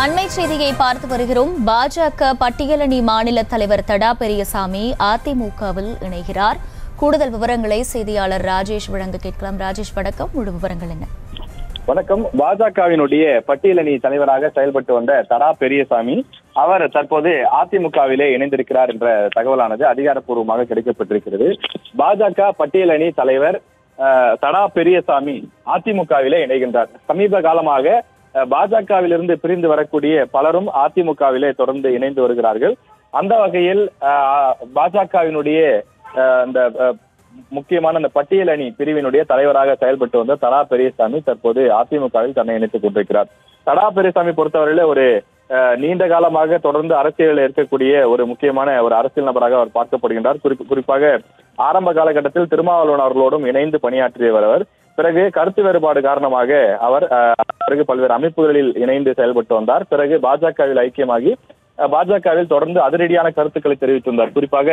அண்மை செய்தியை பார்த்து வருகிறோம் பாஜக பட்டியலணி மாநில தலைவர் தடா பெரியசாமி அதிமுகவில் இணைகிறார் கூடுதல் விவரங்களை செய்தியாளர் ராஜேஷ் வழங்க கேட்கலாம் ராஜேஷ் வணக்கம் முழு விவரங்கள் என்ன வணக்கம் பாஜகவினுடைய பட்டியலணி தலைவராக செயல்பட்டு வந்த தடா பெரியசாமி அவர் தற்போது அதிமுகவிலே இணைந்திருக்கிறார் என்ற தகவலானது அதிகாரப்பூர்வமாக கிடைக்கப்பட்டிருக்கிறது பாஜக பட்டியலணி தலைவர் அஹ், தடா பெரியசாமி அதிமுகவிலே இணைகின்றார் சமீப காலமாக அஹ், பாஜகவிலிருந்து பிரிந்து வரக்கூடிய பலரும் அதிமுகவிலே தொடர்ந்து இணைந்து வருகிறார்கள் அந்த வகையில் அஹ், பாஜகவினுடைய அஹ், இந்த அஹ், முக்கியமான அந்த பட்டியல் அணி பிரிவினுடைய தலைவராக செயல்பட்டு வந்த தடா பெரியசாமி தற்போது அதிமுகவில் தன்னை இணைத்துக் கொண்டிருக்கிறார் தடா பெரியசாமி பொறுத்தவரையில ஒரு அஹ், நீண்ட காலமாக தொடர்ந்து அரசியலில் இருக்கக்கூடிய ஒரு முக்கியமான ஒரு அரசியல் நபராக அவர் பார்க்கப்படுகின்றார் குறிப்பு- குறிப்பாக ஆரம்ப காலகட்டத்தில் திருமாவளவன் அவர்களோடும் இணைந்து பணியாற்றியவர் அவர் பிறகு கருத்து வேறுபாடு காரணமாக அவர் அஹ், பிறகு பல்வேறு அமைப்புகளில் இணைந்து செயல்பட்டு வந்தார் பிறகு பாஜகவில் ஐக்கியமாகி அஹ், பாஜகவில் தொடர்ந்து அதிரடியான கருத்துக்களை தெரிவித்து வந்தார் குறிப்பாக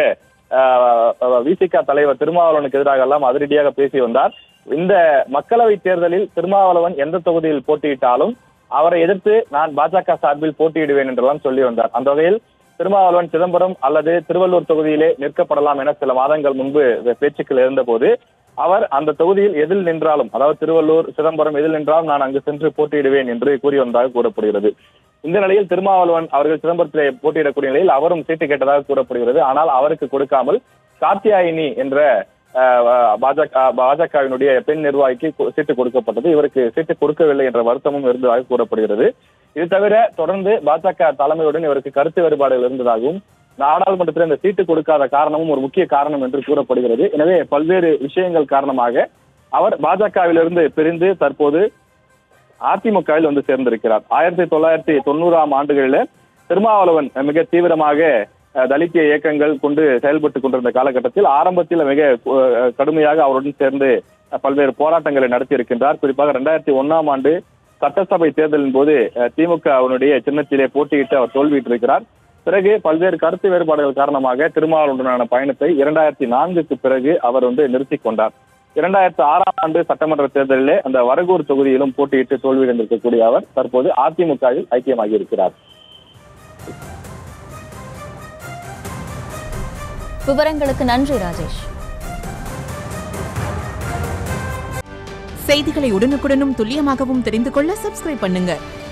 விசிக தலைவர் திருமாவளவனுக்கு எதிராக எல்லாம் அதிரடியாக பேசி வந்தார் இந்த மக்களவை தேர்தலில் திருமாவளவன் எந்த தொகுதியில் போட்டியிட்டாலும் அவரை எதிர்த்து நான் பாஜக சார்பில் போட்டியிடுவேன் என்றெல்லாம் சொல்லி வந்தார் அந்த வகையில் திருமாவளவன் சிதம்பரம் அல்லது திருவள்ளூர் தொகுதியிலே நிற்கப்படலாம் என சில மாதங்கள் முன்பு பேச்சுக்கள் இருந்தபோது அவர் அந்த தொகுதியில் எதில் நின்றாலும் அதாவது திருவள்ளூர் சிதம்பரம் எதில் நின்றாலும் நான் அங்கு சென்று போட்டியிடுவேன் என்று கூறி வந்ததாக கூறப்படுகிறது இந்த நிலையில் திருமாவளவன் அவர்கள் சிதம்பரத்திலே போட்டியிடக்கூடிய நிலையில் அவரும் சீட்டு கேட்டதாக கூறப்படுகிறது ஆனால் அவருக்கு கொடுக்காமல் கார்த்தியாயினி என்ற அஹ், பாஜக பாஜகவினுடைய பெண் நிர்வாகிக்கு கு- சீட்டு கொடுக்கப்பட்டது இவருக்கு சீட்டு கொடுக்கவில்லை என்ற வருத்தமும் இருந்ததாக கூறப்படுகிறது இது தவிர தொடர்ந்து பாஜக தலைமையுடன் இவருக்கு கருத்து வேறுபாடுகள் இருந்ததாகவும் நாடாளுமன்றத்தில் இந்த சீட்டு கொடுக்காத காரணமும் ஒரு முக்கிய காரணம் என்று கூறப்படுகிறது எனவே பல்வேறு விஷயங்கள் காரணமாக அவர் பாஜகவிலிருந்து பிரிந்து தற்போது அதிமுகவில் வந்து சேர்ந்திருக்கிறார் ஆயிரத்தி தொள்ளாயிரத்தி தொண்ணூறாம் ஆண்டுகளில் திருமாவளவன் மிக தீவிரமாக அஹ், தலித்திய இயக்கங்கள் கொண்டு செயல்பட்டு கொண்டிருந்த காலகட்டத்தில் ஆரம்பத்தில் மிக அஹ், கடுமையாக அவருடன் சேர்ந்து அஹ், பல்வேறு போராட்டங்களை நடத்தி இருக்கின்றார் குறிப்பாக ரெண்டாயிரத்தி ஒன்னாம் ஆண்டு சட்டசபை தேர்தலின் போது அஹ், திமுக அவனுடைய சின்னத்திலே போட்டியிட்டு அவர் தோல்வியிட்டிருக்கிறார் பிறகு பல்வேறு கருத்து வேறுபாடுகள் காரணமாக திருமாவளவனுடனான பயணத்தை இரண்டாயிரத்தி நான்குக்கு பிறகு அவர் வந்து நிறுத்திக் கொண்டார் இரண்டாயிரத்தி ஆறாம் ஆண்டு சட்டமன்ற தேர்தலிலே அந்த வரகூர் தொகுதியிலும் போட்டியிட்டு தோல்வியடைந்திருக்கக்கூடிய அவர் தற்போது அதிமுகவில் ஐக்கியமாகி இருக்கிறார் விவரங்களுக்கு நன்றி ராஜேஷ் செய்திகளை உடனுக்குடனும் துல்லியமாகவும் தெரிந்து கொள்ள சப்ஸ்கிரைப் பண்ணுங்க